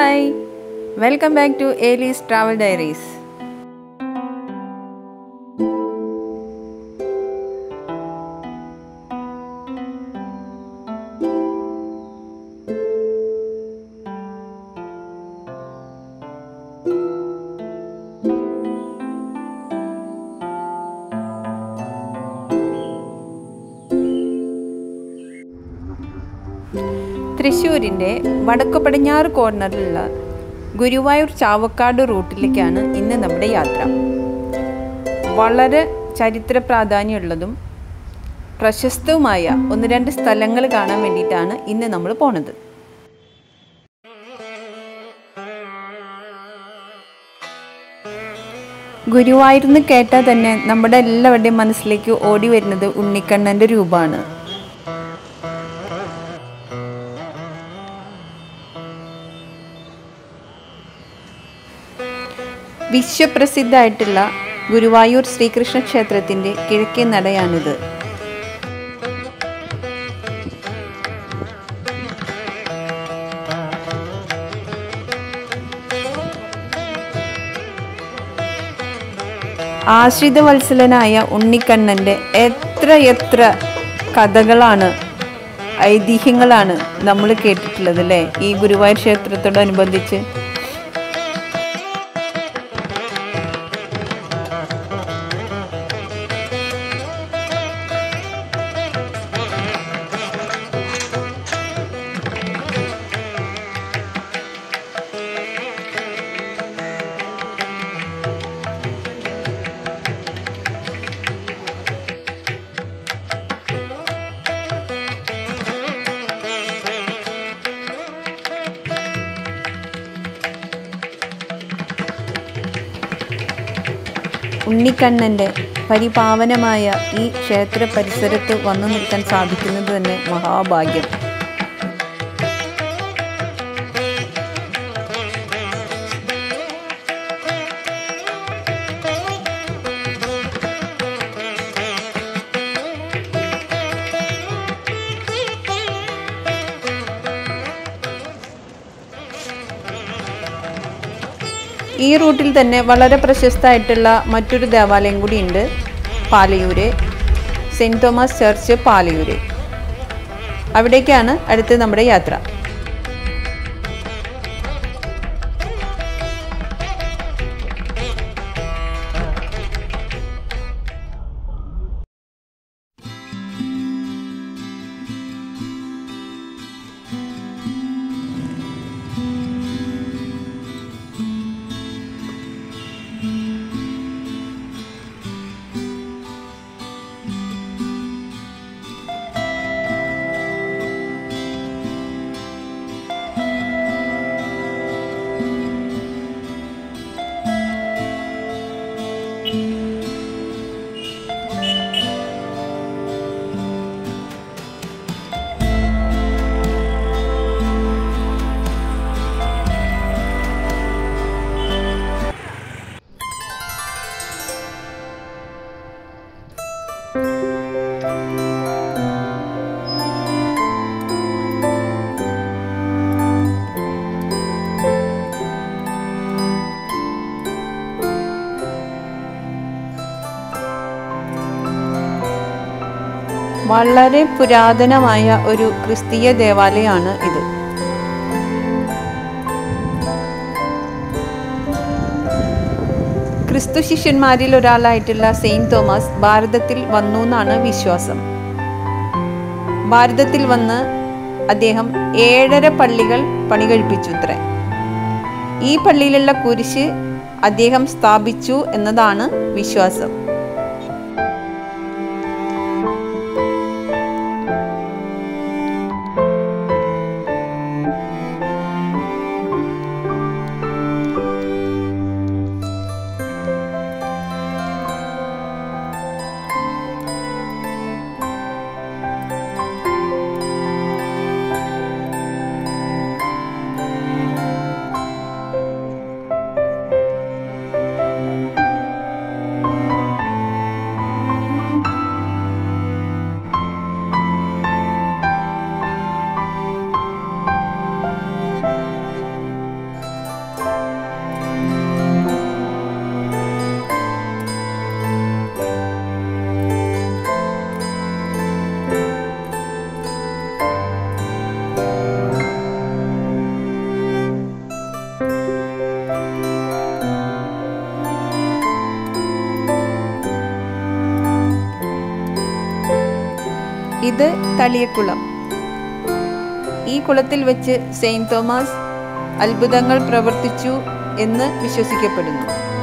hi welcome back to Ellie's travel diaries തൃശ്ശൂരിൻ്റെ വടക്ക് പടിഞ്ഞാറ് കോർണറിലുള്ള ഗുരുവായൂർ ചാവക്കാട് റൂട്ടിലേക്കാണ് ഇന്ന് നമ്മുടെ യാത്ര വളരെ ചരിത്ര പ്രാധാന്യമുള്ളതും പ്രശസ്തവുമായ ഒന്ന് രണ്ട് സ്ഥലങ്ങൾ കാണാൻ വേണ്ടിയിട്ടാണ് ഇന്ന് നമ്മൾ പോണത് ഗുരുവായൂർന്ന് കേട്ടാൽ തന്നെ നമ്മുടെ എല്ലാവരുടെയും മനസ്സിലേക്ക് ഓടി വരുന്നത് ഉണ്ണിക്കണ്ണൻ്റെ രൂപമാണ് വിശ്വപ്രസിദ്ധമായിട്ടുള്ള ഗുരുവായൂർ ശ്രീകൃഷ്ണ ക്ഷേത്രത്തിൻ്റെ കിഴക്കേ നടയാണിത് ആശ്രിത വത്സലനായ ഉണ്ണിക്കണ്ണൻ്റെ എത്ര എത്ര കഥകളാണ് ഐതിഹ്യങ്ങളാണ് നമ്മൾ കേട്ടിട്ടുള്ളത് അല്ലേ ഈ ഗുരുവായൂർ ക്ഷേത്രത്തോടനുബന്ധിച്ച് ഉണ്ണിക്കണ്ണൻ്റെ പരിപാവനമായ ഈ ക്ഷേത്ര പരിസരത്ത് വന്നു നിൽക്കാൻ സാധിക്കുന്നത് തന്നെ മഹാഭാഗ്യം ഈ റൂട്ടിൽ തന്നെ വളരെ പ്രശസ്തമായിട്ടുള്ള മറ്റൊരു ദേവാലയം കൂടിയുണ്ട് Palayur saint Thomas church Palayur അവിടേക്കാണ് അടുത്ത് നമ്മുടെ യാത്ര വളരെ പുരാതനമായ ഒരു ക്രിസ്തീയ ദേവാലയമാണ് ഇത് ക്രിസ്തു ശിഷ്യന്മാരിൽ ഒരാളായിട്ടുള്ള സെയിൻറ് തോമസ് ഭാരതത്തിൽ വന്നു എന്നാണ് വിശ്വാസം ഭാരതത്തിൽ വന്ന് അദ്ദേഹം ഏഴര പള്ളികൾ പണി കഴിപ്പിച്ചു ഇത്ര ഈ പള്ളിയിലുള്ള കുരിശ് അദ്ദേഹം സ്ഥാപിച്ചു എന്നതാണ് വിശ്വാസം ഇത് തളിയക്കുളം ഈ കുളത്തിൽ വെച്ച് സെയിൻറ് തോമസ് അത്ഭുതങ്ങൾ പ്രവർത്തിച്ചു എന്ന് വിശ്വസിക്കപ്പെടുന്നു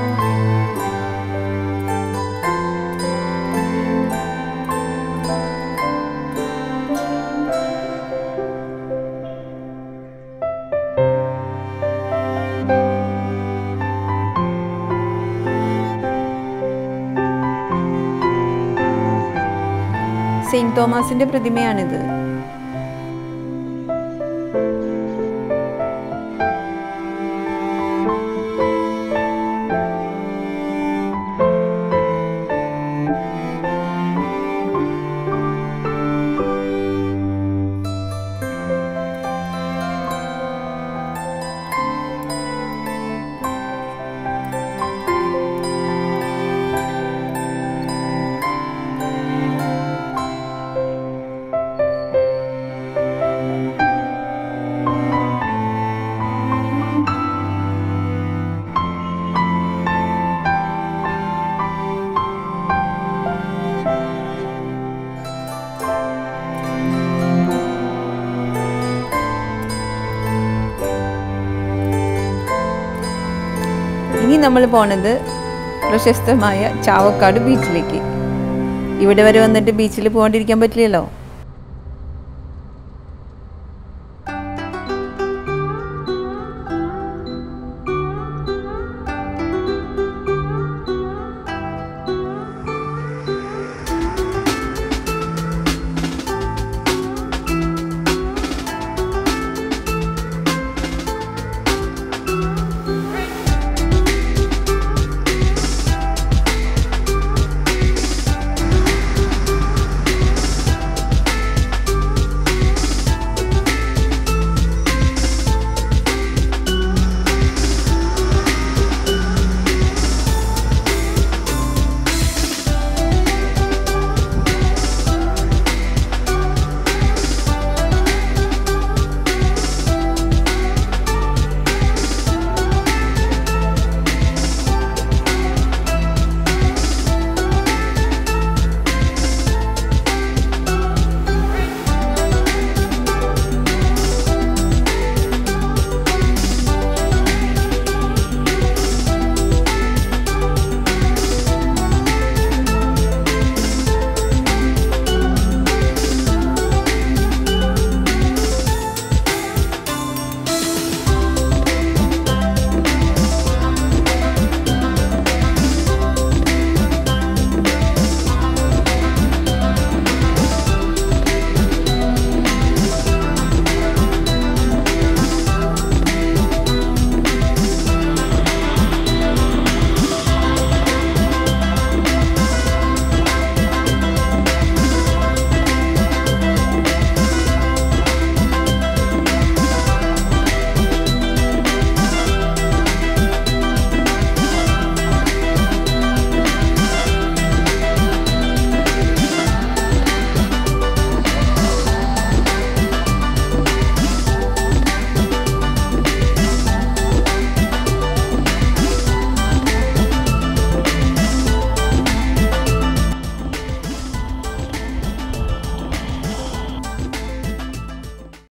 സെയിൻറ് തോമസിന്റെ പ്രതിമയാണിത് ഇനി നമ്മൾ പോണത് പ്രശസ്തമായ ചാവക്കാട് ബീച്ചിലേക്ക് ഇവിടെ വരെ വന്നിട്ട് ബീച്ചിൽ പോകാണ്ടിരിക്കാൻ പറ്റില്ലല്ലോ